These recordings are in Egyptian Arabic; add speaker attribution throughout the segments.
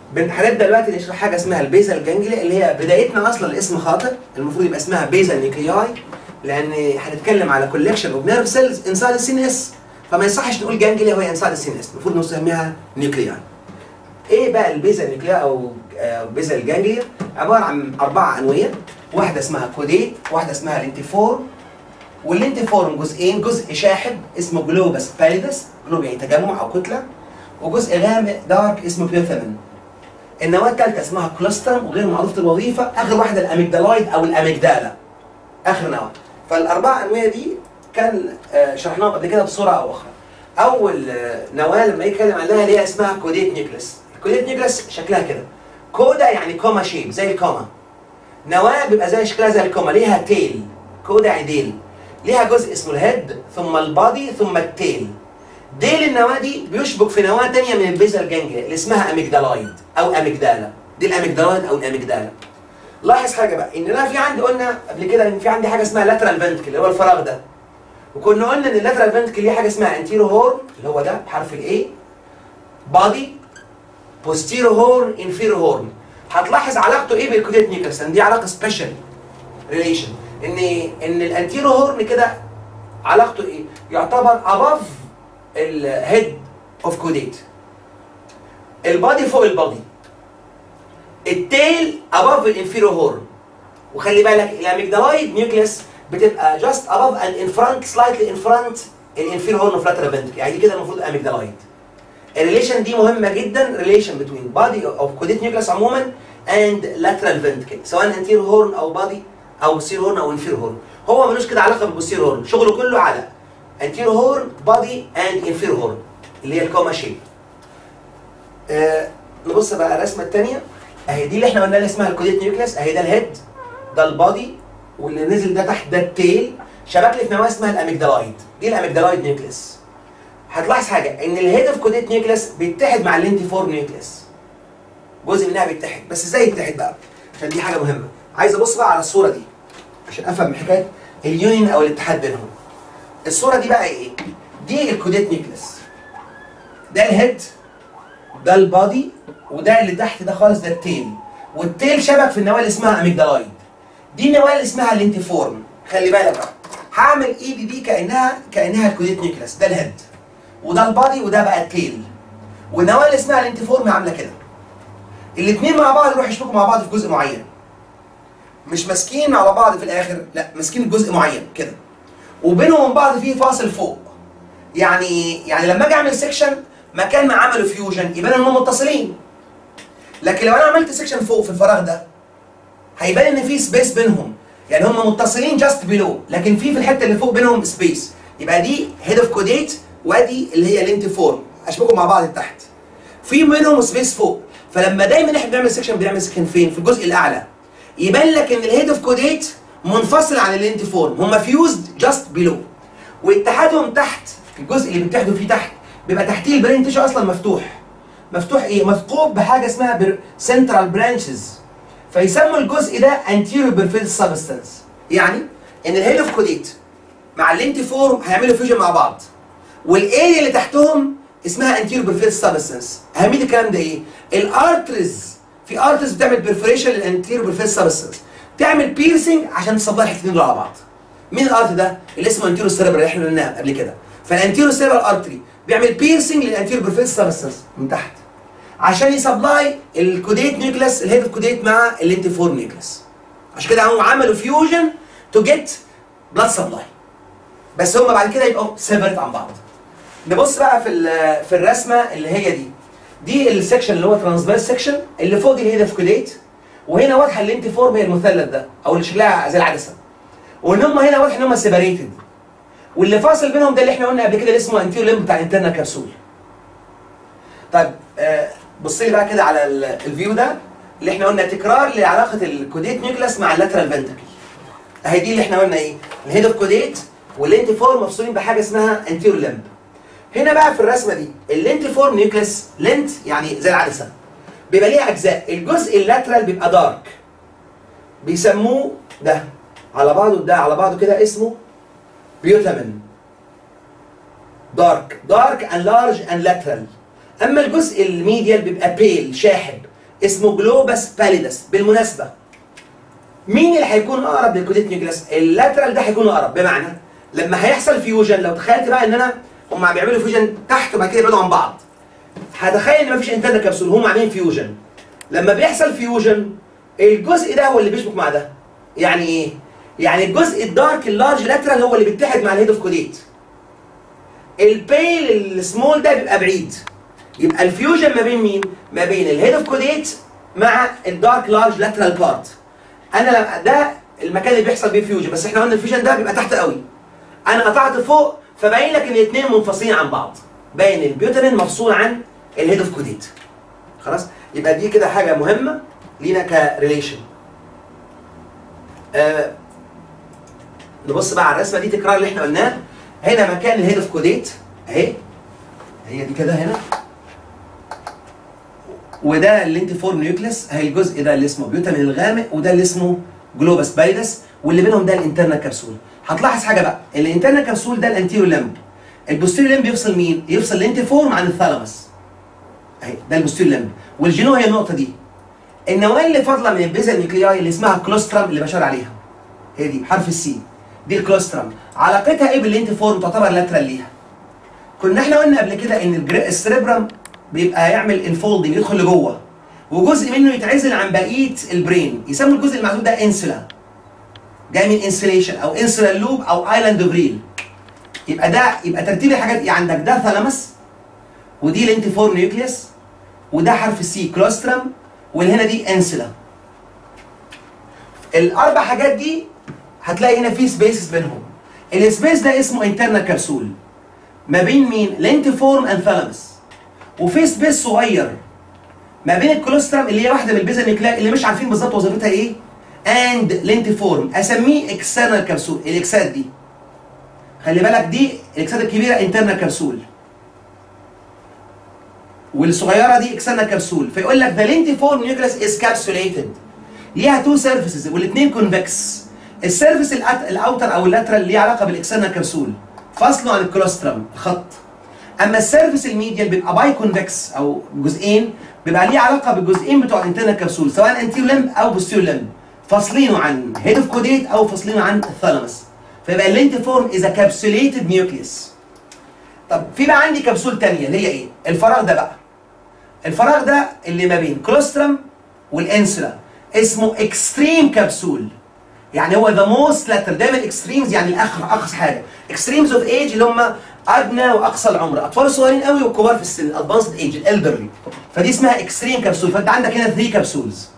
Speaker 1: بن- هنبدا دلوقتي نشرح حاجه اسمها البيزل جانجليا اللي هي بدايتنا اصلا الاسم خاطئ المفروض يبقى اسمها بيزل نيوكلياي لان هنتكلم على كولكشن اوف نيرف سيلز انسايد السين اس فما يصحش نقول جانجليا وهي انسايد السين اس المفروض نسميها نيوكلياي ايه بقى البيزل نيوكليا او آه، بيزل جانجليا عباره عن اربعه انويه واحده اسمها كوديت واحده اسمها الانتيفور والانتيفورم جزئين جزء شاحب اسمه جلوبس باليدس جلوب يعني تجمع او كتله وجزء غامق دارك اسمه بيوثامين النواه الثالثه اسمها كلوسترم وغير معروفه الوظيفه اخر واحده الاميجدالايد او الاميجدالا اخر نواه فالاربع انواع دي كان آه، شرحناهم قبل كده بصوره او اخرى اول آه، نواه لما يتكلم عنها اللي هي اسمها كوديت نيوكليس الكوديت نيوكليس شكلها كده كودا يعني كوما شيب زي الكوما نواه بيبقى زي شكلها زي الكوما ليها تيل كودا يعني ديل ليها جزء اسمه الهيد ثم البادي ثم التيل ديل النواه دي بيشبك في نواه تانية من البيزل جانجليا اللي اسمها اميجدالايد او اميجدالا دي الاميجدالايد او الاميجدالا لاحظ حاجه بقى ان انا في عندي قلنا قبل كده ان في عندي حاجه اسمها لاترال فنتكل اللي هو الفراغ ده وكنا قلنا ان اللاترال فنتكل ليه حاجه اسمها انتيرو هورن اللي هو ده بحرف الاي بادي بوستيرو هورن انفيرو هورن هتلاحظ علاقته ايه بالكوديت نيوكليس لان دي علاقه سبيشال ريليشن ان ان الانتيرو هورن كده علاقته ايه يعتبر above الهيد اوف كوديت البادي فوق البادي التيل above الانفيرو هورن وخلي بالك الاميجدالايد نيوكليس بتبقى just above and in front slightly in front الانفيرو هورن اوف lateral ventricle يعني دي كده المفروض اميجدالايد الريليشن دي مهمه جدا ريليشن بتوين بادي اوف كوديت نيوكليس عموما and lateral ventricle سواء انتيرو هورن او بادي او بوستيرو هورن او انفيرو هورن هو ملوش كده علاقه بالبوستيرو هورن شغله كله على anterior horn body and inferior horn اللي هي الكوما شيب آه نبص بقى على الرسمه الثانيه اهي دي اللي احنا قلنا اللي اسمها الكوديت نيوكليس اهي ده الهيد ده البادي واللي نزل ده تحت ده التيل شبك لي في نواه اسمها الاميجدالايد دي الاميجدالايد نيوكليس هتلاحظ حاجه ان الهيد اوف كوديت نيوكليس بيتحد مع اللينتيفور نيوكليس جزء منها بيتحد بس ازاي يتحد بقى عشان دي حاجه مهمه عايز ابص بقى على الصوره دي عشان افهم حكايه اليونين او الاتحاد بينهم الصوره دي بقى ايه دي الكوديت نيوكليس ده الهيد ده البادي وده اللي تحت ده خالص ده التيل والتيل شبك في النواه اللي اسمها اميجدالايد دي النواه اللي اسمها الانتيفورم خلي بالك بقى هعمل ايدي دي كانها كانها الكوديت نيوكليس ده الهيد وده البادي وده بقى التيل والنواه اللي اسمها الانتيفورم عامله كده الاثنين مع بعض يروحوا يشبكوا مع بعض في جزء معين مش ماسكين على بعض في الاخر لا ماسكين جزء معين كده وبينهم وبين بعض في فاصل فوق يعني يعني لما اجي اعمل سيكشن مكان ما عملوا فيوجن يبان انهم متصلين لكن لو انا عملت سيكشن فوق في الفراغ ده هيبان ان في سبيس بينهم يعني هم متصلين جاست بيلو لكن في في الحته اللي فوق بينهم سبيس يبقى دي هيد اوف كوديت وادي اللي هي الانتيفورم اشبكهم مع بعض تحت في بينهم سبيس فوق فلما دايما احنا بنعمل سيكشن بنعمل سيكشن فين في الجزء الاعلى يبان لك ان الهيد اوف كوديت منفصل عن الانتيفورم هم فيوزد جاست بيلو واتحادهم تحت الجزء اللي بيتحدوا فيه تحت بيبقى تحتيه البرين تيشو اصلا مفتوح مفتوح ايه مثقوب بحاجه اسمها سنترال برانشز فيسموا الجزء ده anterior peripheral substance يعني ان الهيد اوف كوديت مع الانتيفورم هيعملوا فيوجن مع بعض والاريا اللي تحتهم اسمها anterior peripheral substance اهميه الكلام ده ايه الارترز في ارترز بتعمل بيرفوريشن للانتيريور peripheral substance تعمل بيرسينج عشان تصبح الحتتين دول على بعض مين الارت ده اللي اسمه انتيرو سيربرال اللي احنا قلناها قبل كده فالانتيرو سيربرال ارتري بيعمل بيرسينج للانتيرو بريفيس سبستنس من تحت عشان يسبلاي الكوديت نيوكليس الهيد اوف كوديت مع الانتيفور نيوكليس عشان كده هم عملوا فيوجن تو جيت بلاد سبلاي بس هم بعد كده يبقوا سيبريت عن بعض نبص بقى في في الرسمه اللي هي دي دي السكشن اللي هو ترانسفيرس سكشن اللي فوق دي الهيد اوف كوديت وهنا واضحه الانتيفورم هي المثلث ده او اللي شكلها زي العدسه وان هم هنا واضح ان هم سيبريتد واللي فاصل بينهم ده اللي احنا قلنا قبل كده اللي اسمه انتيرو ليمب بتاع الانترنال كبسول طيب آه بص لي بقى كده على الفيو ده اللي احنا قلنا تكرار لعلاقه الكوديت نيوكلاس مع اللاترال فنتركل اهي دي اللي احنا قلنا ايه الهيد اوف كوديت والانتيفورم مفصولين بحاجه اسمها انتيرو ليمب هنا بقى في الرسمه دي الانتيفورم نيوكلاس لينت يعني زي العدسه بيبقى ليها اجزاء الجزء اللاترال بيبقى دارك بيسموه ده على بعضه ده على بعضه كده اسمه بيوتامين دارك دارك اند لارج اند لاترال اما الجزء الميديال بيبقى بيل شاحب اسمه جلوبس باليدس بالمناسبه مين اللي هيكون اقرب للكوديت نيوكليس اللاترال ده هيكون اقرب بمعنى لما هيحصل فيوجن لو تخيلت بقى ان انا هم عم بيعملوا فيوجن تحت وبعد كده يبعدوا عن بعض هتخيل ان مفيش انترنال كبسول هم عاملين فيوجن لما بيحصل فيوجن الجزء ده هو اللي بيشبك مع ده يعني ايه يعني الجزء الدارك اللارج لاترال هو اللي بيتحد مع الهيد اوف كوديت البيل السمول ده بيبقى بعيد يبقى الفيوجن ما بين مين ما بين الهيد اوف كوديت مع الدارك لارج لاترال بارت انا لما ده المكان اللي بيحصل فيه فيوجن بس احنا قلنا الفيوجن ده بيبقى تحت قوي انا قطعت فوق فباين لك ان الاثنين منفصلين عن بعض باين البيوترين مفصول عن الهيد اوف كوديت خلاص يبقى دي كده حاجه مهمه لينا كريليشن آه نبص بقى على الرسمه دي تكرار اللي احنا قلناه هنا مكان الهيد اوف كوديت اهي هي دي كده هنا وده اللينتيفورم نيوكليس اهي الجزء ده اللي اسمه بيوتامين الغامق وده اللي اسمه جلوبس بايدس واللي بينهم ده الانترنال كبسول هتلاحظ حاجه بقى الانترنال كبسول ده الانتيرو لمب البوستيريو لمب يفصل مين يفصل اللينتيفورم عن الثالاموس اهي ده البوستيريو لمب والجينو هي النقطه دي النواه اللي فاضله من البيزا نيوكلياي اللي اسمها كلوسترم اللي بشار عليها هي دي بحرف السي دي الكلوسترم علاقتها ايه باللينتيفورم تعتبر لاترال ليها كنا احنا قلنا قبل كده ان الجر- السريبرم بيبقى يعمل انفولدنج يدخل لجوه وجزء منه يتعزل عن بقيه البرين يسموا الجزء المعزول ده انسولا جاي من انسليشن او انسولا لوب او ايلاند اوف ريل يبقى ده يبقى ترتيب الحاجات ايه عندك ده ثالاموس ودي لينتيفورم نيوكليوس وده حرف السي كلوسترم واللي هنا دي انسولا الاربع حاجات دي هتلاقي هنا في سبيسز بينهم السبيس ده اسمه انترنال كبسول ما بين مين لينتيفورم اند ثالاموس وفي سبيس صغير ما بين الكولوسترم اللي هي واحده من البيزا نيوكليا اللي مش عارفين بالظبط وظيفتها ايه اند لينتيفورم اسميه اكسترنال كبسول الاكسات دي خلي بالك دي الاكسات الكبيره انترنال كبسول والصغيره دي اكسترنال كبسول فيقول لك ذا لينتيفورم نيوكليس از كابسوليتد ليها تو سيرفيسز والاثنين كونفكس السيرفيس الأت- الاوتر او اللاترال ليه علاقه بالاكسترنال كبسول فاصله عن الكولوسترم خط اما السيرفيس الميديال بيبقى باي كونفكس او جزئين بيبقى ليه علاقه بالجزئين بتوع الانترنال كبسول سواء انتير لمب او بوستير لمب فاصلينه عن هيد اوف كوديت او فاصلينه عن الثالاموس فيبقى اللينتيفورم از كابسوليتد نيوكليوس طب في بقى عندي كبسول تانية اللي هي ايه؟ الفراغ ده بقى الفراغ ده اللي ما بين كلوسترم والانسولا اسمه اكستريم كبسول يعني هو ذا موست لاتر دايما اكستريمز يعني الاخر اقصى حاجه اكستريمز اوف ايج اللي هم ادنى واقصى العمر اطفال صغيرين قوي وكبار في السن ادفانسد ايج الالدرلي فدي اسمها اكستريم كبسول فانت عندك هنا 3 كبسولز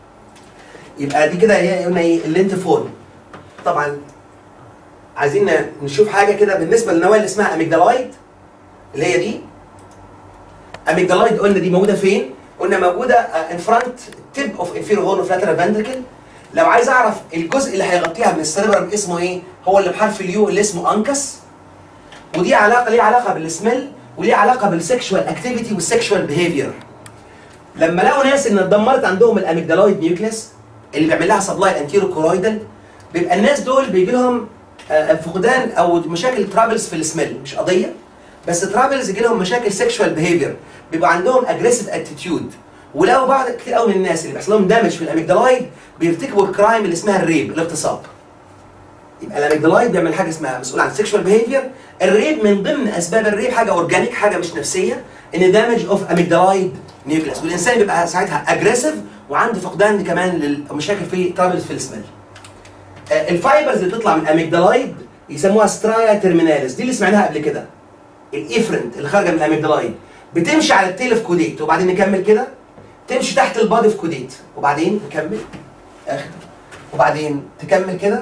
Speaker 1: يبقى دي كده هي قلنا ايه اللينتيفورم طبعا عايزين نشوف حاجه كده بالنسبه للنواه اللي اسمها اميجدالايد اللي هي دي اميجدالايد قلنا دي موجوده فين؟ قلنا موجوده ان فرونت تيب اوف انفيرو هورن اوف لاترال فنتركل لو عايز اعرف الجزء اللي هيغطيها من السيربرم اسمه ايه؟ هو اللي بحرف اليو اللي اسمه انكس ودي علاقه ليها علاقه بالسميل وليها علاقه بالسكشوال اكتيفيتي والسكشوال بيهيفير لما لقوا ناس ان اتدمرت عندهم الاميجدالايد نيوكليس اللي بيعمل لها سبلاي انتيرو كورويدال بيبقى الناس دول بيجي لهم آه، فقدان او مشاكل ترابلز في السميل مش قضيه بس ترابلز يجي لهم مشاكل سكشوال بيهيفير بيبقى عندهم اجريسيف اتيتيود ولو بعض كتير قوي من الناس اللي بيحصل لهم دامج في الاميجدالايد بيرتكبوا الكرايم اللي اسمها الريب الاغتصاب يبقى الاميجدالايد بيعمل حاجه اسمها مسؤول عن سكشوال بيهيفير الريب من ضمن اسباب الريب حاجه اورجانيك حاجه مش نفسيه ان دامج اوف اميجدالايد نيوكليس والانسان بيبقى ساعتها اجريسيف وعنده فقدان كمان للمشاكل في ترابلز في السميل آه، الفايبرز اللي بتطلع من الاميجدالايد يسموها سترايا ترميناليس دي اللي سمعناها قبل كده الافرنت اللي خارجه من الاميجدالايد بتمشي على التيل في كوديت وبعدين نكمل كده تمشي تحت البادي في كوديت وبعدين نكمل اخر وبعدين تكمل كده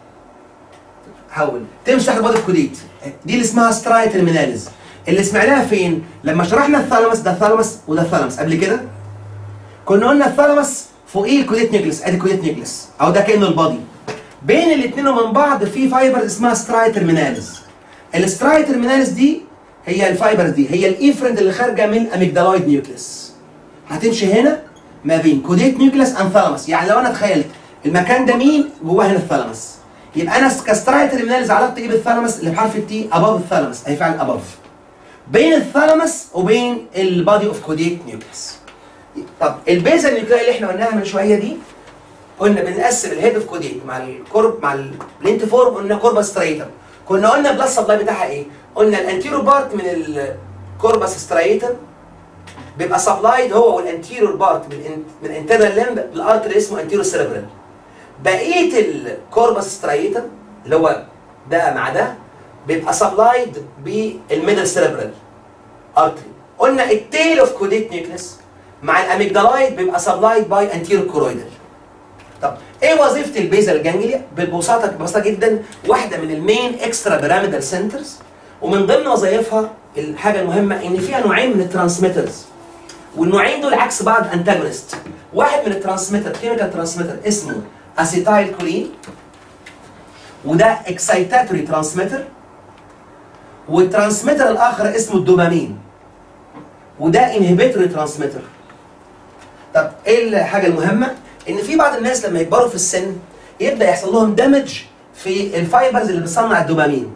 Speaker 1: حول تمشي تحت البادي في كوديت دي اللي اسمها سترايا ترميناليس اللي سمعناها فين؟ لما شرحنا الثالاموس ده الثالاموس وده الثالاموس قبل كده كنا قلنا الثالاموس فوقيه الكوديت نيوكليس ادي الكوديت نيوكليس او ده كانه البادي بين الاثنين ومن بعض في فايبر اسمها ستراي ترميناليس الستراي ترميناليس دي هي الفايبر دي هي الايفرنت اللي خارجه من اميجدالايد نيوكليس هتمشي هنا ما بين كوديت نيوكليس اند ثالاموس يعني لو انا تخيلت المكان ده مين جواه هنا الثالاموس يبقى انا كستراي ترميناليس علاقتي ايه بالثالاموس اللي بحرف التي اباف الثالاموس اي فعلا اباف بين الثالاموس وبين البادي اوف كوديت نيوكليس طب البيزا النيوكلاي اللي احنا قلناها من شويه دي قلنا بنقسم الهيد اوف كوديت مع الكورب مع البلينت فورم قلنا كوربا سترايتم كنا قلنا البلس سبلاي بتاعها ايه؟ قلنا الانتيرو بارت من الكوربس سترايتم بيبقى سبلايد هو والانتيرور بارت من من انترنال لمب بالارت اللي اسمه انتيرو سيربرال بقيه الكوربس سترايتم اللي هو ده مع ده بيبقى سبلايد بالميدل سيربرال ارتري قلنا التيل اوف كوديت نيوكليس مع الاميجدالايد بيبقى سبلايد باي انتيرو كورويدال طب ايه وظيفه البيزل جانجليا ببساطه ببساطه جدا واحده من المين اكسترا بيراميدال سنترز ومن ضمن وظائفها الحاجه المهمه ان فيها نوعين من الترانسميترز والنوعين دول عكس بعض انتاجونست واحد من الترانسميتر كيميكال ترانسميتر اسمه اسيتايل كولين وده اكسايتاتوري ترانسميتر والترانسميتر الاخر اسمه الدوبامين وده انهبيتوري ترانسميتر طب ايه الحاجه المهمه ان في بعض الناس لما يكبروا في السن يبدا يحصل لهم دامج في الفايبرز اللي بتصنع الدوبامين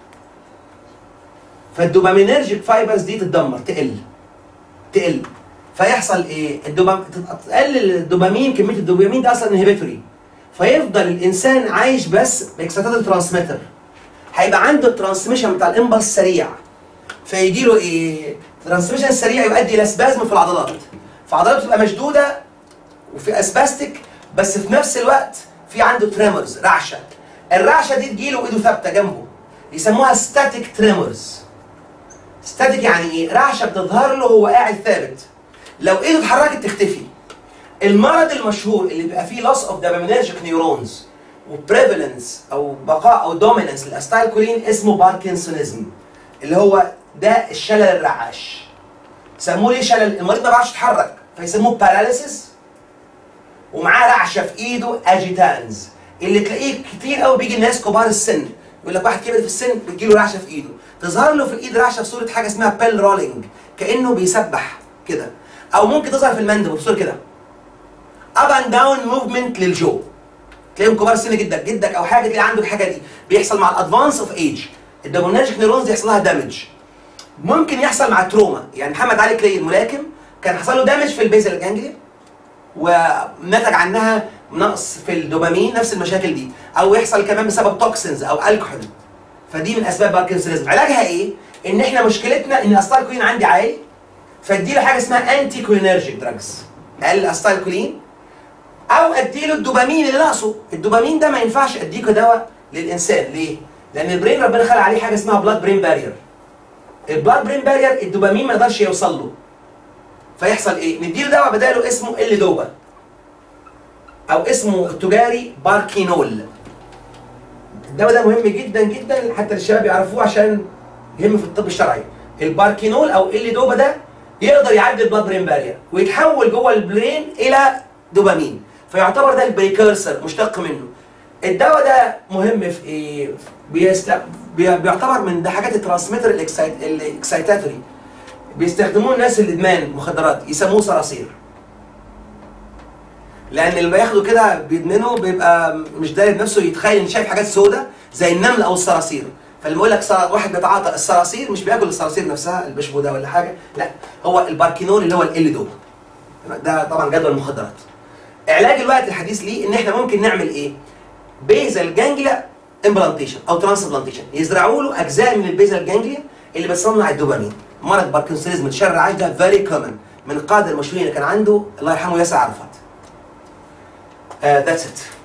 Speaker 1: فالدوبامينرجيك فايبرز دي تتدمر تقل تقل فيحصل ايه الدوبام تقلل الدوبامين كميه الدوبامين ده اصلا انهبيتوري فيفضل الانسان عايش بس باكسيتاتوري ترانسميتر هيبقى عنده الترانسميشن بتاع الامبلس سريع فيجي له ايه الترانسميشن السريع يؤدي الى سبازم في العضلات فعضلاته تبقى مشدوده وفي اسباستيك بس في نفس الوقت في عنده تريمورز رعشه الرعشه دي تجيله ايده ثابته جنبه يسموها ستاتيك تريمورز ستاتيك يعني ايه رعشه بتظهر له وهو قاعد ثابت لو ايده اتحركت تختفي المرض المشهور اللي بيبقى فيه loss of dopaminergic neurons وبريفالنس او بقاء او دوميننس للاستايل كولين اسمه باركنسونيزم اللي هو ده الشلل الرعاش سموه ليه شلل المريض ما بيعرفش يتحرك فيسموه باراليسيس ومعاه رعشه في ايده اجيتانز اللي تلاقيه كتير قوي بيجي الناس كبار السن يقول لك واحد كبر في السن بتجيله رعشه في ايده تظهر له في الايد رعشه في صوره حاجه اسمها بيل رولينج كانه بيسبح كده او ممكن تظهر في المندب في صوره كده اب اند داون موفمنت للجو تلاقيهم كبار السن جدا جدك او حاجه تلاقي عنده الحاجه دي بيحصل مع الادفانس اوف ايج الدوبونرجيك نيرونز يحصل لها دامج ممكن يحصل مع تروما يعني محمد علي كلاي الملاكم كان حصل له دامج في البيزل جانجليا ونتج عنها نقص في الدوبامين نفس المشاكل دي او يحصل كمان بسبب توكسينز او الكحول فدي من اسباب باركنسونيزم علاجها ايه ان احنا مشكلتنا ان الاستايل كولين عندي عالي فاديله حاجه اسمها انتي كولينرجيك دراجز اقل الاستايل كولين او اديله الدوبامين اللي ناقصه الدوبامين ده ما ينفعش اديه كدواء للانسان ليه لان البرين ربنا خلق عليه حاجه اسمها بلاد برين بارير البلاد برين بارير الدوبامين ما يقدرش يوصل له فيحصل ايه نديله دواء بداله اسمه ال دوبا او اسمه التجاري باركينول الدواء ده مهم جدا جدا حتى الشباب يعرفوه عشان يهم في الطب الشرعي الباركينول او ال دوبا ده يقدر يعدي البلاد برين بارير ويتحول جوه البرين الى دوبامين فيعتبر ده البريكورسر مشتق منه الدواء ده مهم في ايه بيست... بي... بيعتبر من ده حاجات الترانسميتر الاكسايت... الاكسايتاتوري بيستخدموه الناس اللي ادمان مخدرات يسموه صراصير لان اللي بياخده كده بيدمنه بيبقى مش داير نفسه يتخيل ان شايف حاجات سودة زي النمل او الصراصير فلما يقول لك صار... واحد بيتعاطى الصراصير مش بياكل الصراصير نفسها اللي بيشبه ده ولا حاجه لا هو الباركينول اللي هو ال دوبا ده طبعا جدول المخدرات علاج الوقت الحديث ليه ان احنا ممكن نعمل ايه بيزل جانجليا امبلانتيشن او ترانسبلانتيشن يزرعوا له اجزاء من البيزل جانجليا اللي بتصنع الدوبامين مرض باركنسونيزم الشر العاج ده فيري كومن من القاده المشهورين اللي كان عنده الله يرحمه ياسر عرفات uh, that's it